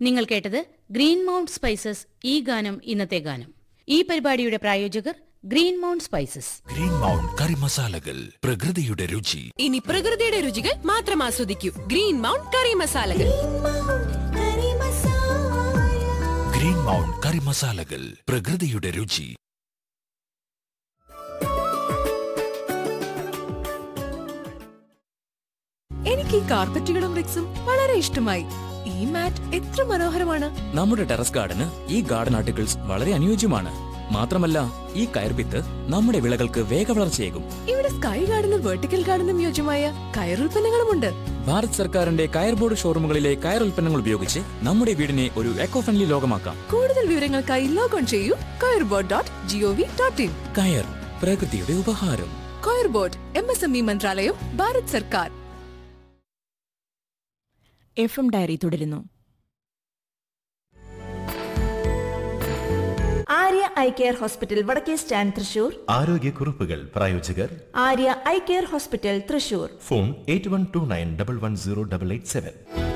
നിങ്ങൾ കേട്ടത് green mount spices ഈ ഗാനം ഇന്നത്തെ ഗാനം ഈ പരിപാടിയുടെ പ്രായോജകർ green mount spices green mount curry മസാലകൾ പ്രകൃതിയുടെ രുചി ഇനി പ്രകൃതിയുടെ രുചികൾ മാത്രം ആസ്വദിക്കൂ ഗ്രീൻ മൗണ്ട് കറി മസാലകൾ ഗ്രീൻ മൗണ്ട് കറി മസാലകൾ പ്രകൃതിയുടെ രുചി എനിക്ക് ഈ കാർപ്പറ്റുകളും റിക്സും വളരെ ഇഷ്ടമായി ഈ മാറ്റ് എത്ര മനോഹരമാണ് നമ്മുടെ ടെറസ് ഗാർഡന് ഈ ഗാർഡൻ ആർട്ടിക്കിൾസ് വളരെ അനുയോജ്യമാണ് മാത്രമല്ല ഈ കയർപിത്ത് നമ്മുടെ വിളകൾക്ക് വേഗവളർച്ചയേകും ഇവിടെ സ്കൈ ഗാർഡനും വെർട്ടിക്കൽ ഗാർഡനും യോജ്യമായ കയറുൽപ്പന്നങ്ങളുമുണ്ട് ഭാരത് സർക്കാരിന്റെ കയർ ബോർഡ് ഷോറൂമുകളിലെ കയർ ഉൽപ്പന്നങ്ങൾ ഉപയോഗിച്ച് നമ്മുടെ വീടിനെ ഒരു എക്കോ ഫ്രണ്ട്ലി ലോകമാക്കാം കൂടുതൽ വിവരങ്ങൾക്കായി ലോഗോൺ ചെയ്യൂ coir board dot gov dot in കയർ പ്രകൃതിയുടെ ഉപഹാരം coir board M S M E മന്ത്രാലയം ഭാരത് സർക്കാർ എഫ് എം ഡയറി തുടരുന്നു ആര്യ ഐ കെയർ ഹോസ്പിറ്റൽ വടക്കേ സ്റ്റാൻഡ് തൃശൂർ ആരോഗ്യക്കുറിപ്പുകൾ പ്രായോജകർ Arya eye care hospital Thrissur phone eight one two nine double one zero double eight seven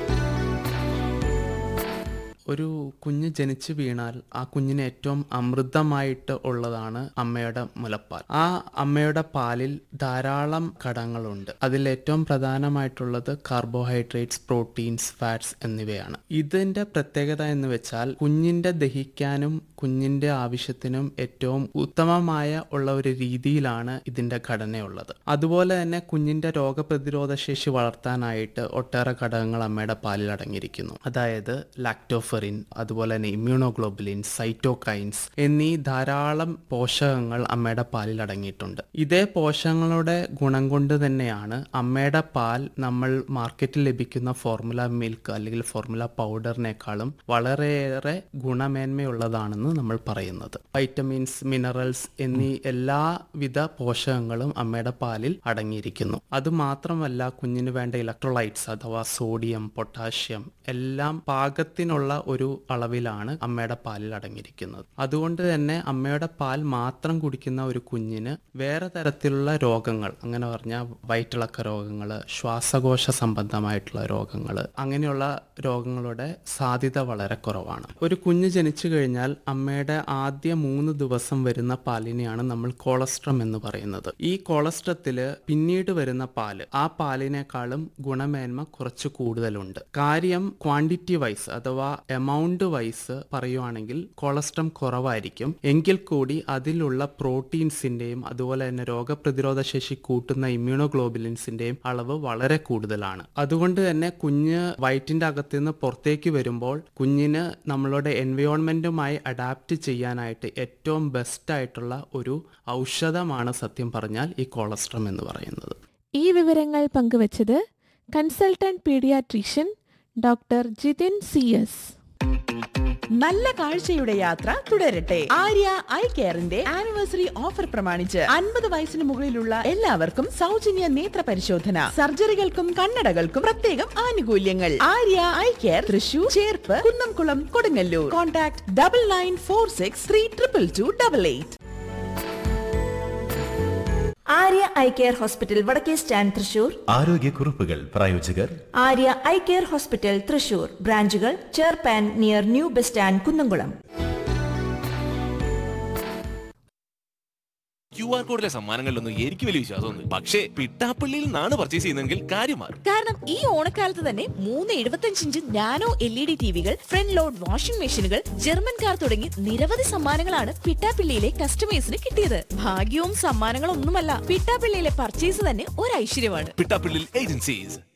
ഒരു കുഞ്ഞ് ജനിച്ചു വീണാൽ ആ കുഞ്ഞിന് ഏറ്റവും അമൃതമായിട്ട് ഉള്ളതാണ് അമ്മയുടെ മുലപ്പാൽ ആ അമ്മയുടെ പാലിൽ ധാരാളം ഘടകങ്ങളുണ്ട് അതിൽ ഏറ്റവും പ്രധാനമായിട്ടുള്ളത് കാർബോഹൈഡ്രേറ്റ്സ് പ്രോട്ടീൻസ് ഫാറ്റ്സ് എന്നിവയാണ് ഇതിന്റെ പ്രത്യേകത എന്ന് വെച്ചാൽ കുഞ്ഞിന്റെ ദഹിക്കാനും കുഞ്ഞിന്റെ ആവശ്യത്തിനും ഏറ്റവും ഉത്തമമായ ഉള്ള ഒരു രീതിയിലാണ് ഇതിന്റെ ഘടനയുള്ളത് അതുപോലെ തന്നെ കുഞ്ഞിന്റെ രോഗപ്രതിരോധ ശേഷി വളർത്താനായിട്ട് ഒട്ടേറെ ഘടകങ്ങൾ അമ്മയുടെ പാലിൽ അടങ്ങിയിരിക്കുന്നു അതായത് ലാക്ടോഫെറിൻ അതുപോലെ തന്നെ ഇമ്മ്യൂണോഗ്ലോബുലിൻ സൈറ്റോകൈൻസ് എന്നീ ധാരാളം പോഷകങ്ങൾ അമ്മയുടെ പാലിൽ അടങ്ങിയിട്ടുണ്ട് ഇതേ പോഷകങ്ങളുടെ ഗുണം കൊണ്ട് തന്നെയാണ് അമ്മയുടെ പാൽ നമ്മൾ മാർക്കറ്റിൽ ലഭിക്കുന്ന ഫോർമുല മിൽക്ക് അല്ലെങ്കിൽ ഫോർമുല പൗഡറിനേക്കാളും വളരെയേറെ ഗുണമേന്മയുള്ളതാണെന്ന് നമ്മൾ പറയുന്നത് വൈറ്റമിൻസ് മിനറൽസ് എന്നീ എല്ലാവിധ പോഷകങ്ങളും അമ്മയുടെ പാലിൽ അടങ്ങിയിരിക്കുന്നു അതുമാത്രമല്ല കുഞ്ഞിന് വേണ്ട ഇലക്ട്രോലൈറ്റ്സ് അഥവാ സോഡിയം പൊട്ടാഷ്യം എല്ലാം പാകത്തിനുള്ള ഒരു അളവിലാണ് അമ്മയുടെ പാലിൽ അടങ്ങിയിരിക്കുന്നത് അതുകൊണ്ട് തന്നെ അമ്മയുടെ പാൽ മാത്രം കുടിക്കുന്ന ഒരു കുഞ്ഞിന് വേറെ തരത്തിലുള്ള രോഗങ്ങൾ അങ്ങനെ പറഞ്ഞാൽ വയറ്റിളക്ക രോഗങ്ങൾ ശ്വാസകോശ സംബന്ധമായിട്ടുള്ള രോഗങ്ങൾ അങ്ങനെയുള്ള രോഗങ്ങളുടെ സാധ്യത വളരെ കുറവാണ് ഒരു കുഞ്ഞ് ജനിച്ചു കഴിഞ്ഞാൽ അമ്മയുടെ ആദ്യ മൂന്ന് ദിവസം വരുന്ന പാലിനെയാണ് നമ്മൾ കോളസ്ട്രം എന്ന് പറയുന്നത് ഈ കോളസ്ട്രത്തില് പിന്നീട് വരുന്ന പാല് ആ പാലിനേക്കാളും ഗുണമേന്മ കുറച്ച് കൂടുതലുണ്ട് കാര്യം ക്വാണ്ടിറ്റി വൈസ് അഥവാ എമൗണ്ട് വൈസ് പറയുവാണെങ്കിൽ കൊളസ്ട്രം കുറവായിരിക്കും എങ്കിൽ കൂടി അതിലുള്ള പ്രോട്ടീൻസിന്റെയും അതുപോലെ തന്നെ രോഗപ്രതിരോധ ശേഷി കൂട്ടുന്ന ഇമ്മ്യൂണോഗ്ലോബുലിൻസിന്റെയും അളവ് വളരെ കൂടുതലാണ് അതുകൊണ്ട് തന്നെ കുഞ്ഞ് വയറ്റിന്റെ അകത്ത് നിന്ന് പുറത്തേക്ക് വരുമ്പോൾ കുഞ്ഞിന് നമ്മളുടെ എൻവയോൺമെന്റുമായി അഡാപ്റ്റ് ചെയ്യാനായിട്ട് ഏറ്റവും ബെസ്റ്റ് ആയിട്ടുള്ള ഒരു ഔഷധമാണ് സത്യം പറഞ്ഞാൽ ഈ കോളസ്ട്രം എന്ന് പറയുന്നത് ഈ വിവരങ്ങൾ പങ്കുവച്ചത് consultant paediatrician doctor Jithin C S നല്ല കാഴ്ചയുടെ യാത്ര തുടരട്ടെ ആര്യ ഐ കെയറിന്റെ ആനിവേഴ്സറി ഓഫർ പ്രമാണിച്ച് അൻപത് വയസ്സിന് മുകളിലുള്ള എല്ലാവർക്കും സൗജന്യ നേത്ര പരിശോധന സർജറികൾക്കും കണ്ണടകൾക്കും പ്രത്യേകം ആനുകൂല്യങ്ങൾ Arya eye care Thrissur Cherpu Kunnamkulam Kodungallur contact double nine four six three triple two double eight Arya eye care hospital വടക്കേ സ്റ്റാൻഡ് തൃശൂർ ആരോഗ്യക്കുറിപ്പുകൾ പ്രായോജകർ Arya eye care hospital Thrissur ബ്രാഞ്ചുകൾ ചേർപ്പാൻ near new bus stand Kunnamkulam Q R കോഡിലെ സമ്മാനങ്ങളിലൊന്നും എനിക്ക് വലിയ വിശ്വാസമൊന്നും പക്ഷേ പിട്ടാപ്പള്ളിയിൽ നിന്നാണ് പർച്ചേസ് ചെയ്യുന്നതെങ്കിൽ കാര്യം മാറും കാരണം ഈ ഓണക്കാലത്ത് തന്നെ മൂന്ന് എഴുപത്തഞ്ച് inch nano L E D ടിവികൾ ഫ്രണ്ട് ലോഡ് വാഷിംഗ് മെഷീനുകൾ ജർമ്മൻ കാർ തുടങ്ങി നിരവധി സമ്മാനങ്ങളാണ് പിട്ടാപ്പിള്ളിയിലെ കസ്റ്റമേഴ്സിന് കിട്ടിയത് ഭാഗ്യവും സമ്മാനങ്ങളും ഒന്നുമല്ല പിട്ടാപ്പിള്ളിയിലെ പർച്ചേസ് തന്നെ ഒരു ഐശ്വര്യമാണ് പിട്ടാപ്പള്ളിയിൽ ഏജൻസീസ്